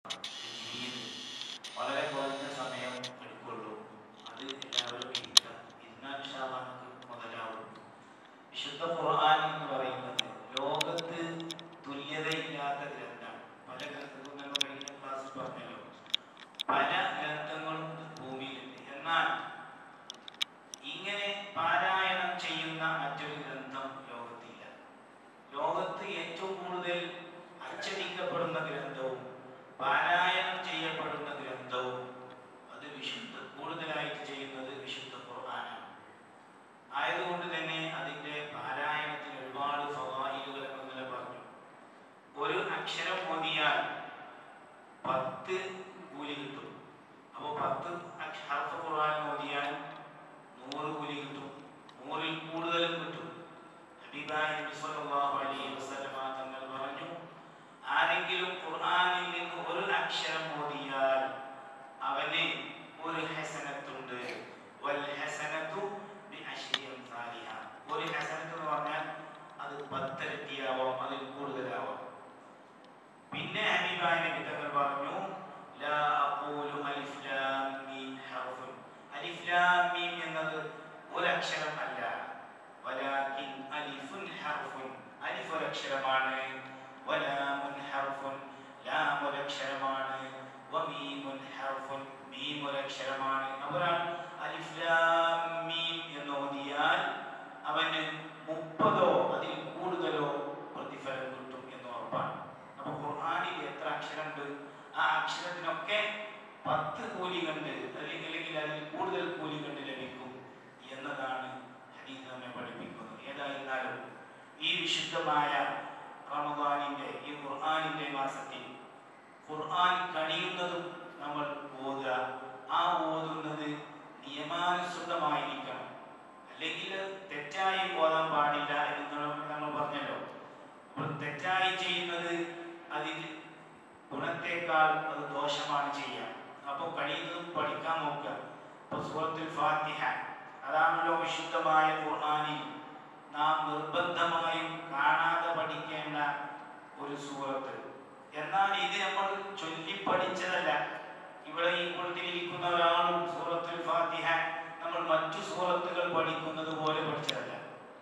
ജിബിരിയിൽ വളരെ കുറഞ്ഞ സമയം എടുക്കുള്ളൂ അത് എല്ലാവരും ഇരിക്കണം ഇരുന്നാൽ ഇൻഷാല്ലാ നമുക്ക് മുതലാവും വിശുദ്ധ ഖുർആൻ എന്ന് പറയുന്നത് ലോകത്ത് തുല്യതയില്ലാത്ത ഗ്രന്ഥം പല ഗ്രന്ഥങ്ങളും നമ്മൾ കഴിഞ്ഞ ക്ലാസ്സിൽ പറഞ്ഞല്ലോ പല ഗ്രന്ഥങ്ങളും ഭൂമിയിലുണ്ട് എന്നാൽ ഇങ്ങനെ പാരായണം ചെയ്യുന്ന മറ്റൊരു ഗ്രന്ഥം ലോകത്തില്ല ലോകത്ത് ഏറ്റവും കൂടുതൽ അച്ചടിക്കപ്പെടുന്ന ഗ്രന്ഥവും പാരായണം ചെയ്യപ്പെടുന്ന ഗ്രന്ഥവും അത് വിശുദ്ധ കൂടുതലായിട്ട് ചെയ്യുന്നത് വിശുദ്ധ ഖുർആനാണ് ആയതുകൊണ്ട് തന്നെ അതിന്റെ പാരായണത്തിന് ഒരുപാട് ഫവായിലുകൾ ഇന്നലെ പറഞ്ഞു ഒരു അക്ഷരം ഓതിയാൽ പത്ത് കൂലി കിട്ടും അപ്പോൾ പത്ത് അക്ഷ- ഹർഫ് ഖുർആൻ ഓതിയാൽ നൂറ് കൂലി കിട്ടും നൂറിൽ കൂടുതലും കിട്ടും ഹബീബായ നബി സല്ലല്ലാഹു അലൈഹി വസല്ലമ തങ്ങൾ പറഞ്ഞു ആരെങ്കിലും ഖുർആനിൽ നിന്ന് ഒരു അക്ഷരം ഓതിയാൽ അവന് ഒരു ഹസനത്തുണ്ട് വൽ ഹസനത്തു ബിഅശ്രി അംസാലിഹ ഒരു ഹസനത്ത് എന്ന് പറഞ്ഞാൽ അത് പത്തിരട്ടിയാവാം അതിൽ കൂടുതലാവാം പിന്നെ ഹബീബായ നബി തങ്ങൾ പറഞ്ഞു ലാ അഖൂലു അലിഫ് ലാം മീം ഹർഫുൻ അലിഫ് ലാം മീം എന്നത് ഒരു അക്ഷരം അല്ല വലാകിൻ അലിഫുൻ ഹർഫുൻ അലിഫ് ഒരു അക്ഷരമാണ് വലാമുൻ ഹർഫുൻ ലാം ഒരു അക്ഷരമാണ് വമീമുൻ ഹർഫുൻ മീം ഒരു അക്ഷരമാണ് അവരാൾ അലിഫ് ലാം മീം എന്ന് ഓതിയാൽ അവന് മുപ്പതോ അതിൽ കൂടുതലോ പ്രതിഫലം കിട്ടും എന്ന് ഉറപ്പാണ് അപ്പൊ ഖുർആനിൽ എത്ര അക്ഷരമുണ്ട് ആ അക്ഷരത്തിനൊക്കെ പത്ത് കൂലി കണ്ട് അല്ലെങ്കിൽ അല്ലെങ്കിൽ അതിൽ കൂടുതൽ കൂലി കണ്ട് ലഭിക്കും എന്നതാണ് ഹദീസ് നമ്മെ പഠിപ്പിക്കുന്നത് ഏതായിരുന്നാലും ഈ വിശുദ്ധമായ റമദാനിന്റെ ഈ ഖുർആനിന്റെ മാസത്തിൽ ഖുർആൻ കഴിയുന്നതും നമ്മൾ ഓതുക ആ ഓതുന്നത് നിയമാനുസൃതമായിരിക്കണം അല്ലെങ്കിൽ തെറ്റായി ഓതാൻ പാടില്ല എന്ന് നമ്മൾ- നമ്മൾ പറഞ്ഞല്ലോ അപ്പോൾ തെറ്റായി ചെയ്യുന്നത് അതിന് ഗുണത്തേക്കാൾ അത് ദോഷമാണ് ചെയ്യുക അപ്പോൾ കഴിയുന്നതും പഠിക്കാൻ നോക്കുക ഇപ്പോൾ സൂറത്തുൽ ഫാത്തിഹ അതാണല്ലോ വിശുദ്ധമായ ഖുർആനിൽ നാം നിർബന്ധമായും കാണാതെ പഠിക്കേണ്ട ഒരു സൂറത്ത് എന്നാൽ ഇത് നമ്മൾ ചൊല്ലി പഠിച്ചതല്ല ഇവിടെ ഈ കുളത്തിലിരിക്കുന്ന ഒരാളും സൂറത്തുൽ ഫാത്തിഹ നമ്മൾ മറ്റു സൂറത്തുകൾ പഠിക്കുന്നത് പോലെ പഠിച്ചതല്ല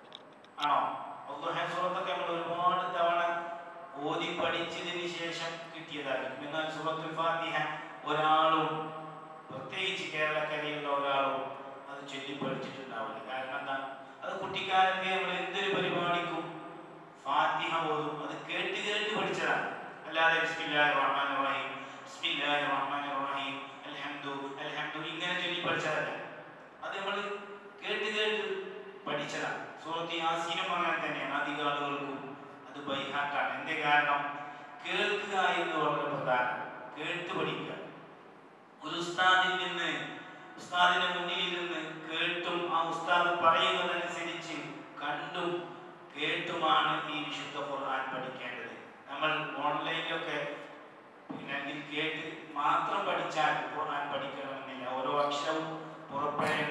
ആണോ അള്ളാഹ സൂറത്തൊക്കെ നമ്മൾ ഒരുപാട് തവണ ഓതി പഠിച്ചതിന് ശേഷം കിട്ടിയതായിരിക്കും എന്നാൽ സൂറത്തുൽ ഫാത്തിഹ ഒരാളും പ്രത്യേകിച്ച് കേരളക്കരയിലുള്ള ഒരാളും അത് ചൊല്ലി പഠിച്ചിട്ടുണ്ടാവില്ല കാരണം എന്താ അത് കുട്ടിക്കാലത്തെ നമ്മൾ എന്തൊരു പരിപാടിക്കും ഫാത്തിഹ ഓതും അത് കേട്ട് കേട്ട് പഠിച്ചതാണ് അല്ലാതെ ബിസ്മില്ലാഹിർ റഹ്മാനിർ റഹീം ബിസ്മില്ലാഹിർ റഹ്മാനിർ റഹീം അൽഹംദു അൽഹംദു ഇങ്ങനെ ചൊല്ലി പഠിച്ചതല്ല അത് നമ്മൾ കേട്ട് കേട്ട് പഠിച്ചതാണ് സൂറത്ത് യാസീനും അങ്ങനെ തന്നെയാണ് അധിക ആളുകൾക്കും അത് ബൈഹാട്ടാണ് എന്റെ കാരണം കേൾക്കുക എന്ന് വളരെ പ്രധാനം കേട്ട് പഠിക്കുക ഒരു ഉസ്താദിൽ നിന്ന് ഉസ്താദിന്റെ മുന്നിൽ ഇരുന്ന് കേട്ടും ആ ഉസ്താദ് പറയുന്നതനുസരിച്ച് കണ്ടും കേട്ടുമാണ് ഈ വിശുദ്ധ ഖുർആൻ പഠിക്കേണ്ടത് നമ്മൾ ഓൺലൈനിലൊക്കെ പിന്നെ ഇതിൽ കേട്ട് മാത്രം പഠിച്ചാൽ ഖുർആൻ പഠിക്കണമെന്നില്ല ഓരോ അക്ഷരവും പുറപ്പെടേണ്ട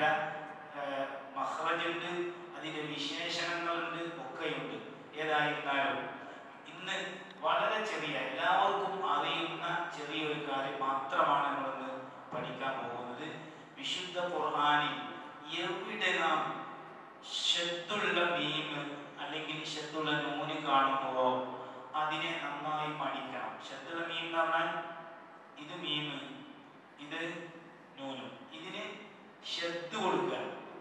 മഹ്റജുണ്ട് അതിന്റെ വിശേഷണങ്ങളുണ്ട് ഒക്കെയുണ്ട് ഏതായിരുന്നാലും ഇന്ന് വളരെ ചെറിയ എല്ലാവർക്കും അറിയുന്ന ചെറിയൊരു കാര്യം മാത്രമാണ് നമ്മളിന്ന് പഠിക്കാൻ പോകുന്നത് വിശുദ്ധ ഖുർആനിൽ എവിടെ നാം ഷദ്ദുള്ള മീം അല്ലെങ്കിൽ ഷദ്ദുള്ള നൂന് കാണുന്നുവോ അതിനെ നന്നായി മണിക്കണം ഷദ്ദുള്ള മീം എന്ന് പറഞ്ഞാൽ ഇത് മീം ഇത് നൂനും ഇതിന് ഷദ് കൊടുക്കുക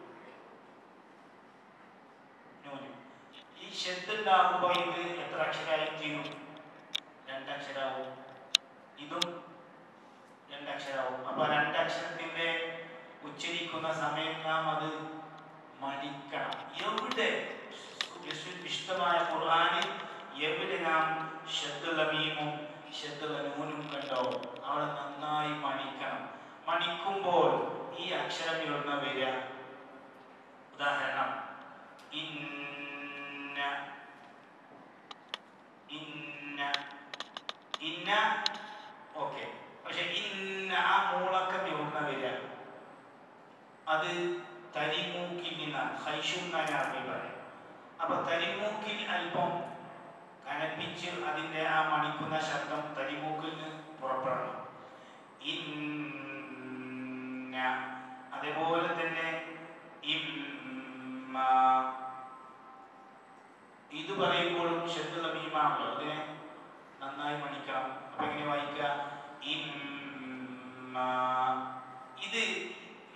നൂന് ഈ ഷദ് ഉണ്ടാകുമ്പോൾ ഇത് എത്ര അക്ഷരമായി തീരും രണ്ടക്ഷരാവും ഇതും രണ്ടക്ഷരാവും അപ്പൊ രണ്ടക്ഷരത്തിന്റെ ഉച്ചരിക്കുന്ന സമയം നാം അത് മടിക്കണം എവിടെ വിശു- വിശുദ്ധമായ ഖുർആനിൽ എവിടെ നാം ഷദ്ദുൽ മീമും ഷദ്ദുൽ നൂനും കണ്ടോ അവിടെ നന്നായി മണിക്കണം മണിക്കുമ്പോൾ ഈ അക്ഷരം ഇടുന്ന വരിക ഉദാഹരണം ഇന്ന ഇന്ന ഇന്ന ഓക്കെ പക്ഷെ ഇന്ന ആ മൂളക്കം ഇവിടുന്ന വരിക അത് തരിമൂക്കിൽ നിന്നാണ് ഹൈഷു എന്നാണ് അറബി പറയാം അപ്പൊ തരിമൂക്കിൽ അല്പം കനപ്പിച്ച് അതിന്റെ ആ മണിക്കുന്ന ശബ്ദം തരിമൂക്കിൽ നിന്ന് പുറപ്പെടണം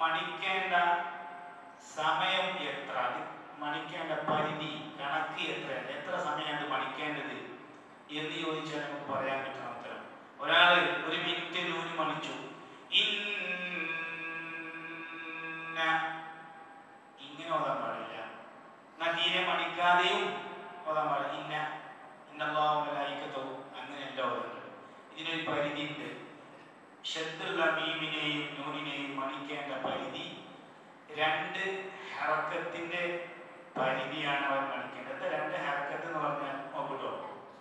മണിക്കേണ്ട സമയം എത്ര അത് മണിക്കേണ്ട പരിധി കണക്ക് എത്ര എത്ര സമയമാണ് മണിക്കേണ്ടത് എന്ന് ചോദിച്ചാൽ നമുക്ക് പറയാൻ പറ്റുന്ന ഉത്തരം ഒരാൾ ഒരു മിനിറ്റ് നൂന് മണിച്ചു ഇന്ന ഇങ്ങനെ ഓതാൻ പാടില്ല എന്നാ തീരെ മണിക്കാതെയും ഓതാൻ പാടില്ല ഇന്ന ഇന്നല്ലാഹുമലായിക്കത്തവും അങ്ങനെയല്ല ഓതുന്നത് ഇതിനൊരു പരിധി ഉണ്ട് ഷദ്ദുള്ള മീമിനെയും നൂനിനെയും മണിക്കേണ്ട പരിധി രണ്ട് ഹറക്കത്തിന്റെ പരിധിയാണ് അവർ മണിക്കേണ്ടത് എന്താ രണ്ട് ഹറക്കത്ത് എന്ന് പറഞ്ഞാൽ നോക്കട്ടോ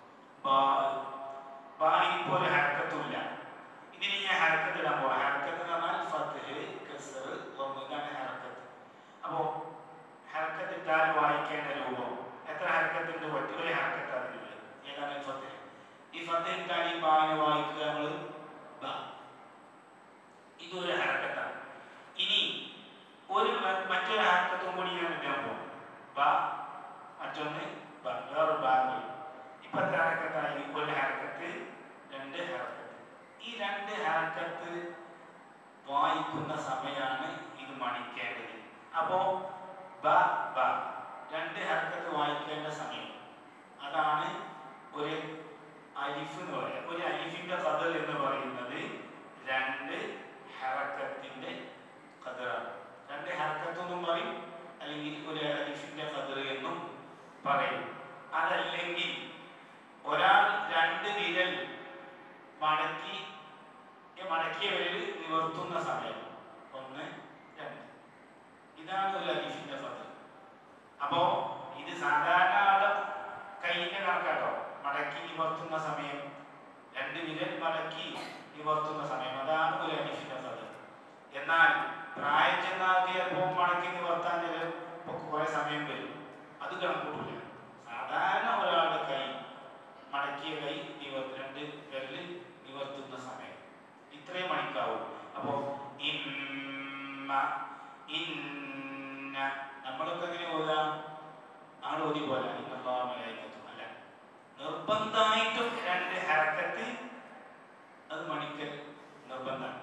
ബായിപ്പോ ഒരു ഹറക്കത്തുമില്ല ഇതിന് ഞാൻ ഹറക്കത്ത് ഇടാൻ പോവാം ഹറക്കത്ത് എന്ന് പറഞ്ഞാൽ ഫത്ഹ് കസർ ഇതാണ് ഹറക്കത്ത് അപ്പോ ഹറക്കത്ത് ഇട്ടാൽ വായിക്കേണ്ട രൂപം എത്ര ഹറക്കത്തുണ്ട് ഒറ്റ ഒരു ഹറക്കത്ത് അതിലുള്ളത് ഏതാണ് ഈ ഫത്ഹ് ഈ ഫത്ഹ് ഇട്ടാൽ ഈ ബാവിനെ വായിക്കുക നമ്മൾ ബ ഇതൊരു ഹറക്കത്താണ് ഇനി ഒരു മ- മറ്റൊരു ഹറക്കത്തും കൂടി ഞാൻ ഇടാൻ പോകും ബ മറ്റൊന്ന് ബ വേറൊരു ബാ കൂടി ഇപ്പൊ എത്ര ഹറക്കത്തായി ഒരു ഹറക്കത്ത് രണ്ട് ഹറക്കത്ത് ഈ രണ്ട് ഹറക്കത്ത് വായിക്കുന്ന സമയമാണ് ഇത് മണിക്കേണ്ടത് അപ്പോ ബ ബ രണ്ട് ഹർക്കത്ത് വായിക്കേണ്ട സമയം അതാണ് ഒരു അലിഫ് എന്ന് പറയുക ഒരു അലിഫിന്റെ കതൽ എന്ന് പറയുന്നത് രണ്ട് ഹറക്കത്തിന്റെ കതറാണ് രണ്ട് ഹറക്കത്ത് എന്നും പറയും അല്ലെങ്കിൽ ഒരു അലിഫിന്റെ കതർ എന്നും പറയും അതല്ലെങ്കിൽ ഒരാൾ രണ്ട് വിരൽ മടക്കി ഈ മടക്കിയ വിരൽ നിവർത്തുന്ന സമയം ഒന്ന് രണ്ട് ഇതാണ് ഒരു അലിഫിന്റെ ഫത്ത് അപ്പോ ഇത് സാധാരണ ആള് കൈയിന്റെ കണക്കാട്ടോ മടക്കി നിവർത്തുന്ന സമയം രണ്ട് വിരൽ മടക്കി നിവർത്തുന്ന സമയം അതാണ് ഒരു അലിഫിന്റെ ഫത്ത് എന്നാൽ പ്രായം ചെന്നാൾക്ക് ചിലപ്പോൾ മടക്കി നിവർത്താൻ ചിലപ്പോൾ കുറെ സമയം വരും അത് കണക്കൂട്ടില്ല സാധാരണ ഒരാളുടെ കൈ മടക്കിയ കൈ നിവർത്തി രണ്ട് വിരല് നിവർത്തുന്ന സമയം ഇത്രയും മണിക്കാവും അപ്പോ ഇമ്മ ഇന്ന നമ്മളൊക്കെ എങ്ങനെ ഓതാം ആൾ ഓതി പോലെ മലയാളിക്കത്തും അല്ല നിർബന്ധമായിട്ടും രണ്ട് ഹരക്കത്ത് അത് മണിക്കൽ നിർബന്ധമാണ്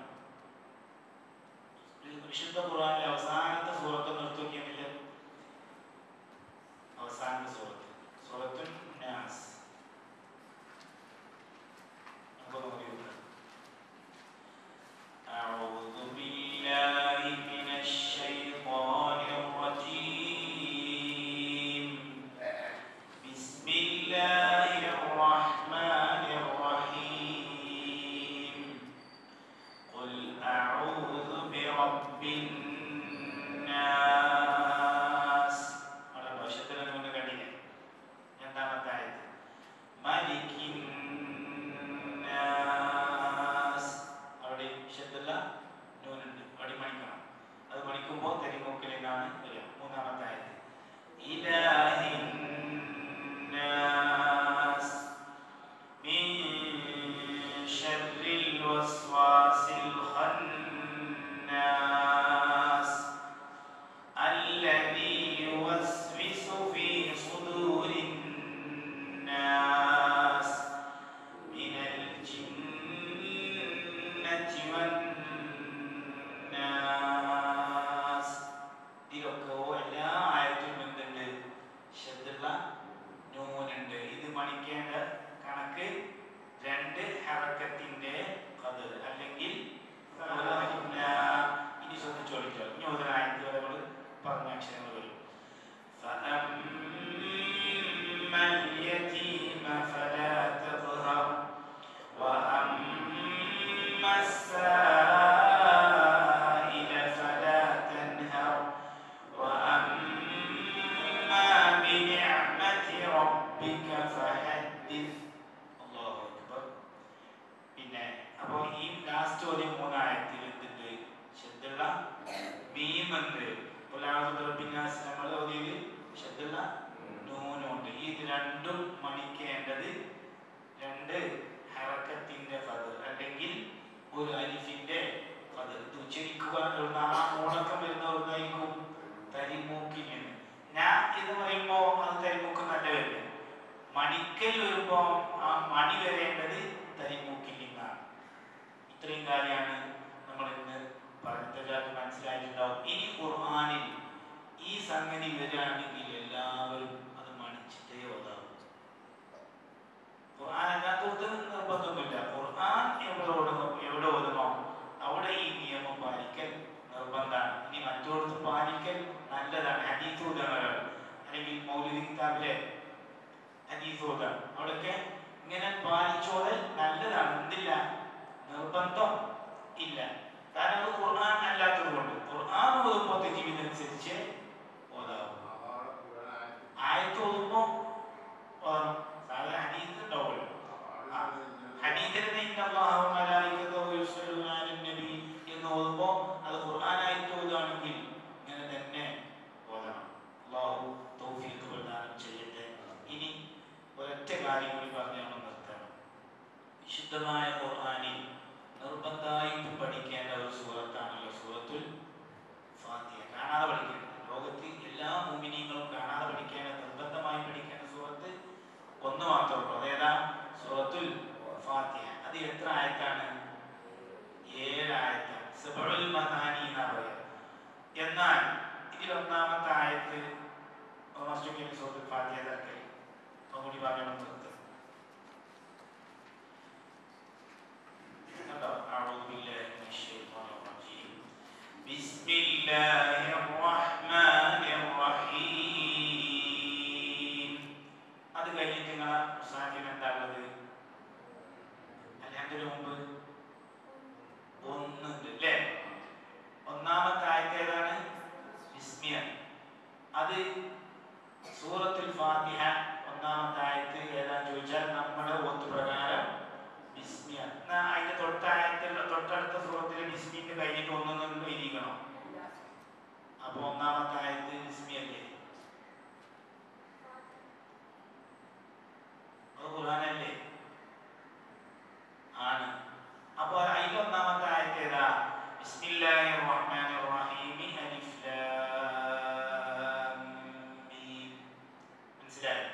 വിശുദ്ധ ഖുർആനിലെ അവസാനത്തെ സൂറത്ത് നിർത്തുകയെന്നില്ല അവസാനത്തെ സൂറത്ത് സൂറത്തുൽ നാസ് നമുക്കൊന്ന് ഓതി നോക്കാം أعوذ بالله من الشيطان الرجيم بسم الله الرحمن الرحيم قل أعوذ برب الناس അവിടെ ഭാഷത്തിൽ മുന്നേ കണ്ടില്ലേ രണ്ടാമത്തെ ആയത് മലിക്കിൻ നാസ് അവിടെ ശബ്ദല്ല നൂനുണ്ട് അവിടെ മണിക്കണം അത് മണിക്കുമ്പോൾ തെരിമൂക്കിൽ നിന്നാണ് വരിക മൂന്നാമത്തെ ആയത് ഇലാഹിൻ നാസ് മിൻ ശർറിൽ വസ്വാസിൽ ഖന്നാസ് الذي يوسوس في صدور الناس من الجنة والناس ഇതിലൊക്കെ എല്ലാ ആയത്തിലും എന്തുണ്ട് ശബ്ദമുള്ള നൂനുണ്ട് ഇത് മണിക്കേണ്ട കണക്ക് രണ്ട് ഹറക്കത്തിന്റെ കതിർ അല്ലെങ്കിൽ പിന്നെ ഇനി ശ്രദ്ധിച്ചോളിച്ചോ ഇനി ഒരു ആയത്ത് വരെ നമ്മൾ പറഞ്ഞ അക്ഷരങ്ങൾ വരും فأما اليتيم فلا تقهر وأما السائل فلا تنهر وأما بنعمة ربك فحدث الله أكبر പിന്നെ അപ്പോൾ ഈ ലാസ്റ്റ് ഒരു മൂന്നായത്തിൽ എന്തുണ്ട് ശബ്ദമുള്ള മീമുണ്ട് പുലാസുദ്രബിനാസ് നമ്മൾ ഓതിയത് ശബ്ദമുള്ള നൂനുണ്ട് ഈ ഇത് രണ്ടും മണിക്കേണ്ടത് രണ്ട് ഹറക്കത്തിന്റെ ഫദർ അല്ലെങ്കിൽ ഒരു അലിഫിന്റെ ഫദർ ഇത് ഉച്ചരിക്കുക എന്ന ആ മൂടക്കം വരുന്ന ഒന്നായിരിക്കും തരിമൂക്കിൽ നിന്ന് ഞാൻ ഇത് പറയുമ്പോ അത് തരിമൂക്ക് നല്ല വരില്ല മണിക്കൽ വരുമ്പോ ആ മണി വരേണ്ടത് തരിമൂക്കിൽ നിന്നാണ് ഇത്രയും കാര്യമാണ് നമ്മൾ ഇന്ന് പറഞ്ഞത് മനസ്സിലായിട്ടുണ്ടാവും നിർബന്ധം ഇല്ല കാരണം അത് ഖുർആൻ അല്ലാത്തത് കൊണ്ട് ഖുർആൻ ഓതുമ്പോൾ തെജീവിതനുസരിച്ച് ഓതാവും ആയത്ത് ഓതുമ്പോൾ ഓതണം സാധാരണ ഹദീസ് ഉണ്ടാവുമല്ലോ ഹദീസിൽ ഇന്ന അല്ലാഹ വ മലായികതഹു യുസല്ലൂന അലൻ നബി എന്ന് ഓതുമ്പോൾ അത് ഖുർആനായിട്ട് ഓതുകയാണെങ്കിൽ ഇങ്ങനെ തന്നെ ഓതണം അല്ലാഹു തൗഫീഖ് പ്രദാനം ചെയ്യട്ടെ ഇനി ഒരൊറ്റ കാര്യം കൂടി പറഞ്ഞ് നമ്മൾ നിർത്തണം വിശുദ്ധമായ ഖുർആനിൽ നിർബന്ധമായിട്ടും പഠിക്കേണ്ട ഒരു സൂറത്താണല്ലോ സൂറത്തുൽ ഫാത്തിഹ കാണാതെ പഠിക്കേണ്ടത് ലോകത്ത് എല്ലാ മുമിനിയങ്ങളും കാണാതെ പഠിക്കേണ്ട നിർബന്ധമായി പഠിക്കേണ്ട സൂറത്ത് ഒന്ന് മാത്രമേ ഉള്ളൂ അതേതാ സൂറത്തുൽ ഫാത്തിഹ അത് എത്ര ആയത്താണ് ഏഴ് ആയത്താണ് സബഉൽ മഥാനി എന്നാ പറയുക എന്നാൽ ഇതിൽ ഒന്നാമത്തെ ആയത്ത് മസ്റ്റുക്കിന്റെ സൂറത്തുൽ ഫാത്തിഹ തരക്കൽ കൂടി പറയണം നിർത്തും കണ്ടോ? أعوذ بالله من الشيطان الرجيم بسم الله الرحمن الرحيم അത് കഴിഞ്ഞിട്ട് നിങ്ങളെ പുസ്തകത്തിന് എന്താ ഉള്ളത് അല്ലാണ്ടിന് മുമ്പ് ഒന്നുണ്ട് അല്ലേ ഒന്നാമത്തെ ആയത്ത് ഏതാണ് ബിസ്മിയ അത് സൂറത്തുൽ ഫാത്തിഹ ഒന്നാമത്തെ ആയത്ത് ഏതാന്ന് ചോദിച്ചാൽ നമ്മുടെ ഒത്തു പ്രകാരം ബിസ്മിയ എന്നാ അതിന്റെ തൊട്ട ആയത്തിൽ തൊട്ടടുത്ത സൂറത്തിലെ ബിസ്മിന്റെ കഴിഞ്ഞിട്ട് ഒന്നൊന്നും ഇരിക്കണം അപ്പൊ ഒന്നാമത്തെ ആയത്ത് ബിസ്മിയല്ലേ അത് ഖുർആനല്ലേ ആണ് അപ്പോൾ അതിന്റെ ഒന്നാമത്തെ ആയത്ത് ഏതാ ബിസ്മില്ലാഹിർ റഹ്മാനിർ റഹീം അലിഫ് ലാം മീം മനസ്സിലായോ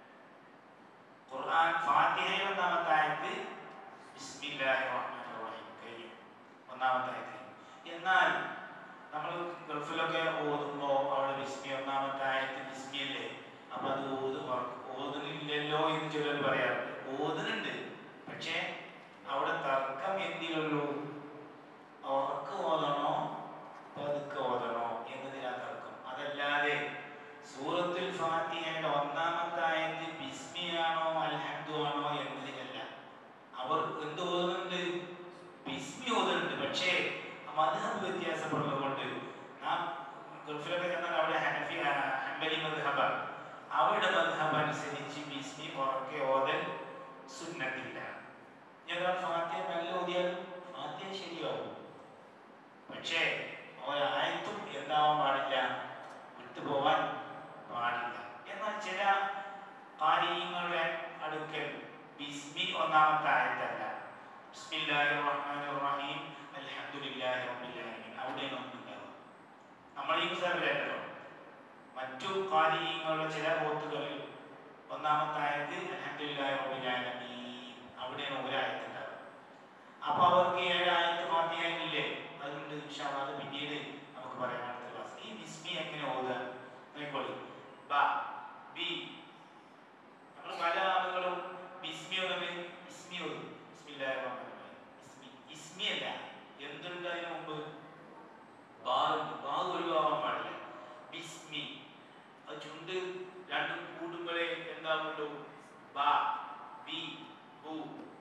ഖുർആൻ ഫാത്തിഹയിൽ ഒന്നാമത്തെ ആയത്ത് ബിസ്മില്ലാഹിർ റഹ്മാനിർ റഹീം കഴിഞ്ഞു ഒന്നാമത്തെ ആയത്ത് എന്നാൽ നമ്മൾ ഗൾഫിലൊക്കെ ഓതുമ്പോൾ അവിടെ ബിസ്മി ഒന്നാമത്തെ ആയത്ത് ബിസ്മി അല്ലേ അപ്പൊ അത് ഓത് ഓതുന്നില്ലല്ലോ എന്ന് ചിലർ പറയാറുണ്ട് ഓതുന്നുണ്ട് പക്ഷേ അവിടെ തർക്കം എന്തിലുള്ളൂ ഉറക്ക് ഓതണോ പതുക്കെ ഓതണോ എന്നതിനാ തർക്കം അതല്ലാതെ സൂറത്തുൽ ഫാത്തിഹയുടെ ഒന്നാമത്തെ ആയത്ത് ബിസ്മിയാണോ അൽഹംദു ആണോ എന്നതിനല്ല അവർ എന്ത് ഓതുന്നുണ്ട് ബിസ്മി ഓതുന്നുണ്ട് പക്ഷേ മധുഹബ് വ്യത്യാസപ്പെടുന്നത് കൊണ്ട് നാം ഗൾഫിലൊക്കെ ചെന്നാൽ അവിടെ ഹനഫി ആ, ഹംബലി മദ്ഹബാണ് അവരുടെ മദ്ഹബ് അനുസരിച്ച് ബിസ്മി ഉറക്കെ ഓതൽ സുന്നത്തില്ല ഞങ്ങൾ ഫാത്തിഹ നല്ല ഓതിയാൽ ഫാത്തിഹ ശരിയാവും പക്ഷേ ഒരായത്തും എന്താവാൻ പാടില്ല വിട്ടുപോവാൻ പാടില്ല എന്നാൽ ചില കാര്യങ്ങളുടെ അടുക്കൽ ബിസ്മി ഒന്നാമത്തെ ആയത്തല്ല ബിസ്മില്ലാഹിർ റഹ്മാനിർ റഹീം അൽഹംദുലില്ലാഹി റബ്ബിൽ ആലമീൻ അവിടെയാണ് ഒന്നുണ്ടാവുക നമ്മൾ ഈ പുസ്തകത്തിലല്ലോ മറ്റു കാര്യങ്ങളുടെ ചില പോത്തുകളിൽ ഒന്നാമത്തെ ആയത്ത് അൽഹംദുലില്ലാഹി റബ്ബിൽ ആലമീൻ അവിടെയാണ് ഒരായത്തുണ്ടാവുക അപ്പൊ അവർക്ക് ഏഴ് ആയത്ത് ഫാത്തിഹയില്ലേ അതുകൊണ്ട് ഇൻഷാ അല്ലാഹ് അത് പിന്നീട് നമുക്ക് പറയാം അടുത്ത ക്ലാസ് ഈ ബിസ്മി എങ്ങനെ ഓതുക നോക്കോളി ബ ബി നമ്മൾ പല ആളുകളും ബിസ്മി ഓതുന്നത് ഇസ്മി ഓതും ബിസ്മില്ലാഹിർ റഹ്മാനിർ റഹീം ഇസ്മി ഇസ്മി അല്ല എന്തുണ്ട് അതിന് മുമ്പ് ബാറുണ്ട് ബാ ഒഴിവാകാൻ പാടില്ല ബിസ്മി അത് ചുണ്ട് രണ്ടും കൂടുമ്പോഴേ എന്താവുള്ളൂ ബ ബി ബു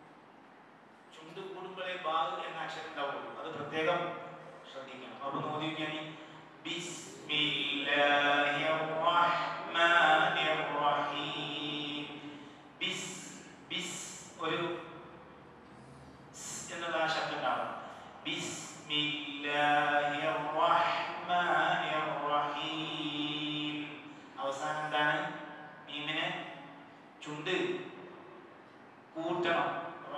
ചുണ്ട് കൂടുമ്പോഴേ ബാ എന്ന അക്ഷരം ഉണ്ടാവുള്ളൂ അത് പ്രത്യേകം ശ്രദ്ധിക്കണം അപ്പൊ നോക്കിക്കാൻ ബിസ്മില്ലാഹിർ റഹ്മാനിർ റഹീം ബിസ് ബിസ് ഒരു സ് എന്നുള്ള ആ ശബ്ദം ഉണ്ടാവണം ബിസ്മില്ലാഹിർ റഹ്മാനിർ റഹീം അവസാനം എന്താണ് മീമിനെ ചുണ്ട് കൂട്ടണം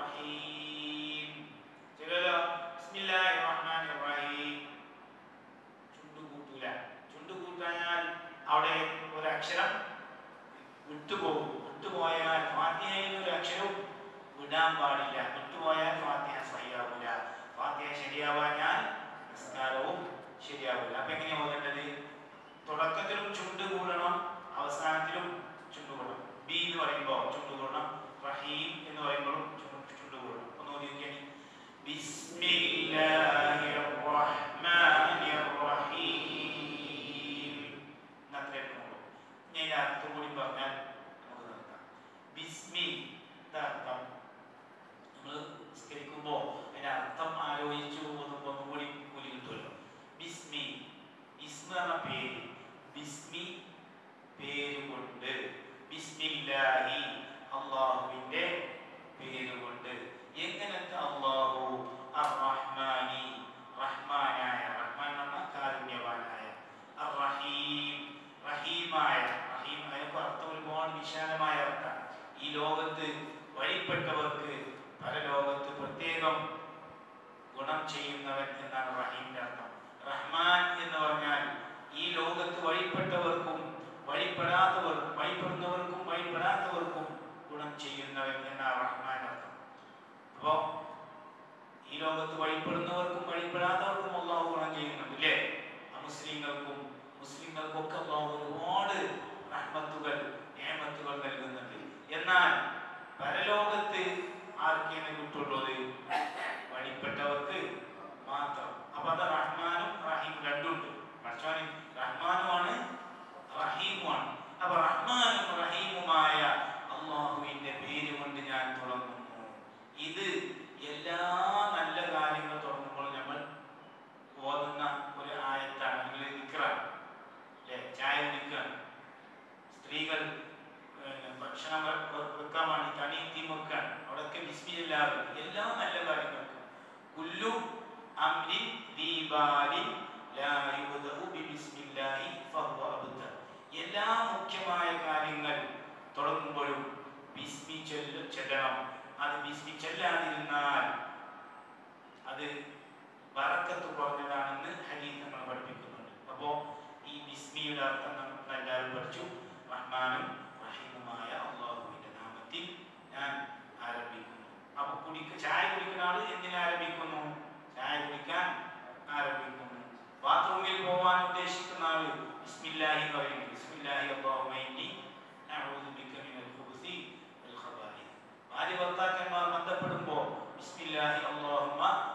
റഹീം ചിലരോ ബിസ്മില്ലാഹിർ റഹ്മാനിർ റഹീം ചുണ്ട് കൂട്ടൂല ചുണ്ട് കൂട്ടാഞ്ഞാൽ അവിടെ ഒരു അക്ഷരം വിട്ടുപോകും വിട്ടുപോയാൽ ഫാത്തിഹയിൽ ഒരു അക്ഷരവും വിടാൻ പാടില്ല വിട്ടുപോയാൽ ഫാത്തിഹ സഹിയാവൂല ഫാത്തിഹ ശരിയാവാഞ്ഞാൽ നിസ്കാരം ഗുണം ചെയ്യുന്നവൻ എന്നാണ് റഹീമിന്റെ അർത്ഥം റഹ്മാൻ എന്ന് പറഞ്ഞാൽ ഈ ലോകത്ത് വഴിപ്പെട്ടവർക്കും വഴിപ്പെടാത്തവർക്കും വഴിപ്പെടുന്നവർക്കും വഴിപ്പെടാത്തവർക്കും ഗുണം ചെയ്യുന്നവൻ എന്നാണ് റഹ്മാൻ അർത്ഥം അപ്പോ ഈ ലോകത്ത് വഴിപ്പെടുന്നവർക്കും വഴിപ്പെടാത്തവർക്കും അള്ളാഹു ഗുണം ചെയ്യുന്നുണ്ട് ഇല്ലേ മുസ്ലിങ്ങൾക്കും മുസ്ലിങ്ങൾക്കൊക്കെ അള്ളാഹു ഒരുപാട് റഹ്മത്തുകൾ നിയമത്തുകൾ നൽകുന്നുണ്ട് എന്നാൽ പരലോകത്ത് ആർക്കേനെ കിട്ടുള്ളത് വഴിപ്പെട്ടവർക്ക് മാത്രം അപ്പൊ അത് റഹ്മാനും റഹീം രണ്ടുണ്ട് പക്ഷേ റഹ്മാനുമാണ് റഹീമുമാണ് അപ്പൊ റഹ്മാനും റഹീമുമായ അള്ളാഹുവിന്റെ പേര് കൊണ്ട് ഞാൻ തുടങ്ങുന്നു ഇത് എല്ലാ നല്ല കാര്യങ്ങൾ തുടങ്ങുമ്പോൾ നമ്മൾ ഓതുന്ന ഒരു ആയത്താണ് അല്ലെങ്കിൽ നിക്റാണ് അല്ലേ ചായ കുടിക്കാൻ സ്ത്രീകൾ പിന്നെ ഭക്ഷണം വെ- വെ- വെക്കാൻ വേണ്ടി കണി തീ വെക്കാൻ അവിടെയൊക്കെ ബിസ്മില്ലാതെ എല്ലാ നല്ല കാര്യങ്ങൾക്കും കുല്ലു അംരിൻ ദീപാലിൻ ലാ യുബ്ദഉ ബിബിസ്മില്ലാഹി ഫഹുവ അബ്തർ എല്ലാ മുഖ്യമായ കാര്യങ്ങൾ തുടങ്ങുമ്പോഴും ബിസ്മി ചൊല്ല ചെല്ലണം അത് ബിസ്മി ചെല്ലാതിരുന്നാൽ അത് ബറക്കത്ത് കുറഞ്ഞതാണെന്ന് ഹദീസ് നമ്മൾ പഠിപ്പിക്കുന്നുണ്ട് അപ്പോ ഈ ബിസ്മിയുടെ അർത്ഥം നമ്മൾ എല്ലാവരും പഠിച്ചു റഹ്മാനും റഹീമുമായ അള്ളാഹുവിന്റെ നാമത്തിൽ ഞാൻ ആരംഭിക്കുന്നു അപ്പൊ കുടിക്ക ചായ കുടിക്കുന്ന ആള് എന്തിനെ ആരംഭിക്കുന്നു ചായ കുടിക്കാൻ ആരംഭിക്കുന്നു ബാത്റൂമിൽ പോകാൻ ഉദ്ദേശിക്കുന്ന ആള് ബിസ്മില്ലാഹി പറയുന്നു ബിസ്മില്ലാഹി അല്ലാഹുമ്മ ഇന്നി അഊദു ബിക മിനൽ ഖുബുസി വൽ ഖബായിസ് ഭാര്യ ഭർത്താക്കന്മാർ ബന്ധപ്പെടുമ്പോൾ ബിസ്മില്ലാഹി അല്ലാഹുമ്മ